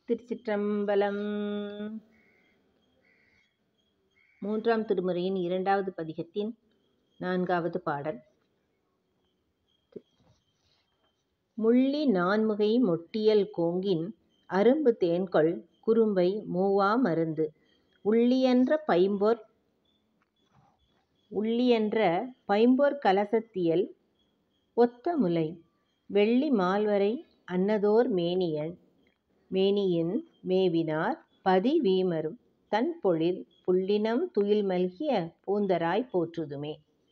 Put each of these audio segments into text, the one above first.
திருச்சிற்றம்பலம் மூன்றாம் திருமுறையின் இரண்டாவது பதிகத்தின் நான்காவது பாடல் முள்ளி நான்முகை மொட்டியல் கோங்கின் அரும்பு தேன்கொள் குறும்பை மூவா மருந்து உள்ளியன்ற பைம்பொற் உள்ளியன்ற பைம்பொற் கலசத்தியல் ஒத்த முலை வெள்ளி மால்வரை அன்னதோர் மேனியன் மேனியின் மேவினார் பதி வீமரும் தன் பொழில் புள்ளினம் துயில் மல்கிய பூந்தராய் போற்றுதுமே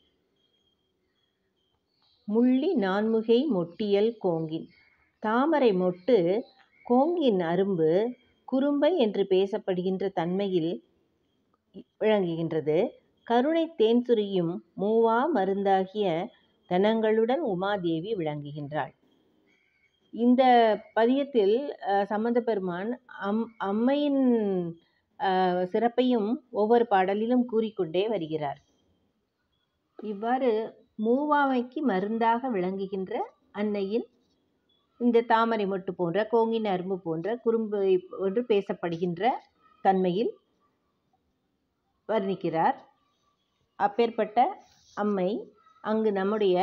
முள்ளி நான்முகை மொட்டியல் கோங்கின் தாமரை மொட்டு கோங்கின் அரும்பு குறும்பை என்று பேசப்படுகின்ற தன்மையில் விளங்குகின்றது கருணை தேன் சுரியும் மூவா மருந்தாகிய தனங்களுடன் உமாதேவி விளங்குகின்றாள் இந்த பதியத்தில் சம்பந்த பெருமான் அம் அம்மையின் சிறப்பையும் ஒவ்வொரு பாடலிலும் கூறிக்கொண்டே வருகிறார் இவ்வாறு மூவாமைக்கு மருந்தாக விளங்குகின்ற அன்னையின் இந்த தாமரை மொட்டு போன்ற கோங்கின் அரும்பு போன்ற குறும்பு என்று பேசப்படுகின்ற தன்மையில் வர்ணிக்கிறார் அப்பேற்பட்ட அம்மை அங்கு நம்முடைய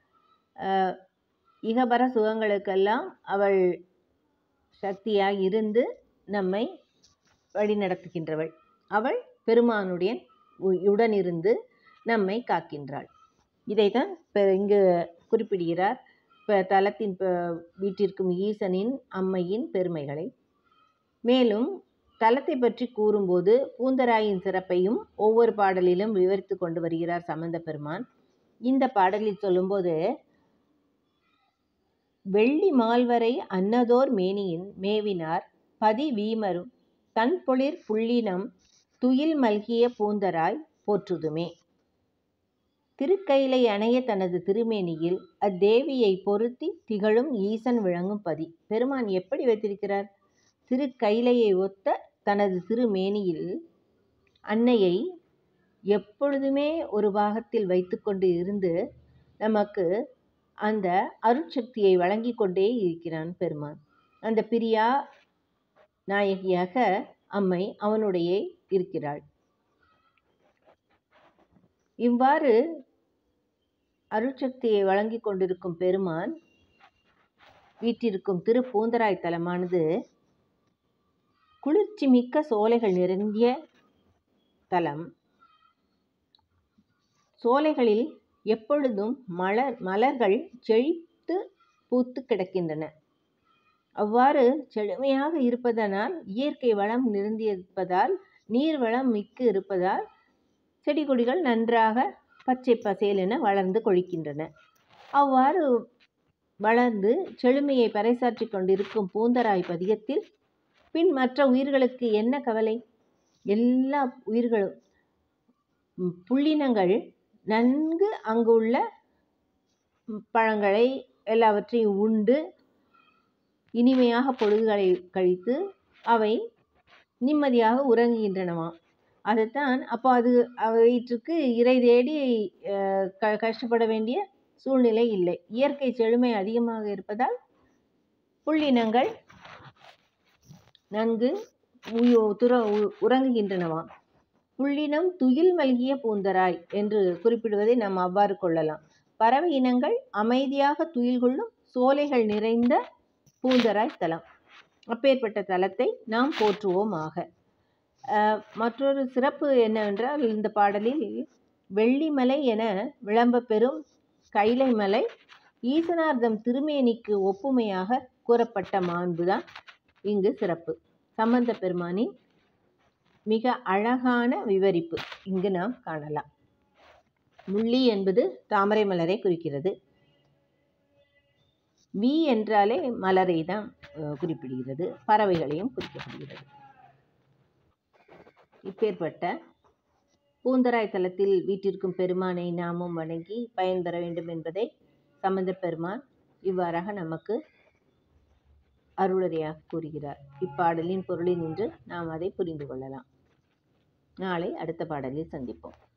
இகபர சுகங்களுக்கெல்லாம் அவள் சக்தியாக இருந்து நம்மை வழிநடத்துகின்றவள் அவள் பெருமானுடைய உடன் இருந்து நம்மை காக்கின்றாள் இதைத்தான் இங்கு குறிப்பிடுகிறார் இப்போ தலத்தின் வீட்டிற்கும் ஈசனின் அம்மையின் பெருமைகளை மேலும் தலத்தை பற்றி கூறும்போது பூந்தராயின் சிறப்பையும் ஒவ்வொரு பாடலிலும் விவரித்து கொண்டு வருகிறார் சம்பந்த பெருமான் இந்த பாடலில் சொல்லும்போது வெள்ளி மால்வரை அன்னதோர் மேனியின் மேவினார் பதி வீமரும் தன் பொழிற் புள்ளினம் துயில் மல்கிய பூந்தராய் போற்றுதுமே திருக்கைலை அணைய தனது திருமேனியில் அத்தேவியை பொருத்தி திகழும் ஈசன் விளங்கும் பதி பெருமான் எப்படி வைத்திருக்கிறார் திருக்கைலையை ஒத்த தனது திருமேனியில் அன்னையை எப்பொழுதுமே ஒரு பாகத்தில் வைத்துக்கொண்டு இருந்து நமக்கு அந்த அருட்சக்தியை வழங்கி கொண்டே இருக்கிறான் பெருமான் அந்த பிரியா நாயகியாக அம்மை அவனுடைய இருக்கிறாள் இவ்வாறு அருட்சக்தியை வழங்கி கொண்டிருக்கும் பெருமான் வீட்டிற்கும் திரு பூந்தராய் தலமானது குளிர்ச்சி மிக்க சோலைகள் நிறைந்திய தலம் சோலைகளில் எப்பொழுதும் மலர் மலர்கள் செழித்து பூத்து கிடக்கின்றன அவ்வாறு செழுமையாக இருப்பதனால் இயற்கை வளம் நிறைந்திருப்பதால் நீர் வளம் மிக்கு இருப்பதால் செடி கொடிகள் நன்றாக பச்சை பசேலென வளர்ந்து கொழிக்கின்றன அவ்வாறு வளர்ந்து செழுமையை பறைசாற்றி கொண்டிருக்கும் பூந்தராய் பதிகத்தில் பின் மற்ற உயிர்களுக்கு என்ன கவலை எல்லா உயிர்களும் புள்ளினங்கள் நன்கு அங்குள்ள பழங்களை எல்லாவற்றையும் உண்டு இனிமையாக பொழுதுகளை கழித்து அவை நிம்மதியாக உறங்குகின்றனவாம் அதைத்தான் அப்போ அது வயிற்றுக்கு இறை தேடி க கஷ்டப்பட வேண்டிய சூழ்நிலை இல்லை இயற்கை செழுமை அதிகமாக இருப்பதால் புள்ளினங்கள் நன்கு துற உறங்குகின்றனவாம் புள்ளினம் துயில் மல்கிய பூந்தராய் என்று குறிப்பிடுவதை நாம் அவ்வாறு கொள்ளலாம் பறவை இனங்கள் அமைதியாக துயில் கொள்ளும் சோலைகள் நிறைந்த பூந்தராய் தலம் அப்பேற்பட்ட தலத்தை நாம் போற்றுவோமாக மற்றொரு சிறப்பு என்னவென்றால் இந்த பாடலில் வெள்ளிமலை என விளம்ப பெறும் கைலை மலை ஈசனார்தம் திருமேனிக்கு ஒப்புமையாக கூறப்பட்ட மாண்புதான் இங்கு சிறப்பு சம்பந்த பெருமானின் மிக அழகான விவரிப்பு இங்கு நாம் காணலாம் முள்ளி என்பது தாமரை மலரை குறிக்கிறது வி என்றாலே மலரை தான் குறிப்பிடுகிறது பறவைகளையும் குறிக்கப்படுகிறது இப்பேற்பட்ட பூந்தராய் தலத்தில் வீட்டிற்கும் பெருமானை நாமும் வணங்கி பயன் பெற வேண்டும் என்பதை சம்பந்த பெருமான் இவ்வாறாக நமக்கு அருளுரையாக கூறுகிறார் இப்பாடலின் பொருளில் நின்று நாம் அதை புரிந்து கொள்ளலாம் நாளை அடுத்த பாடலில் சந்திப்போம்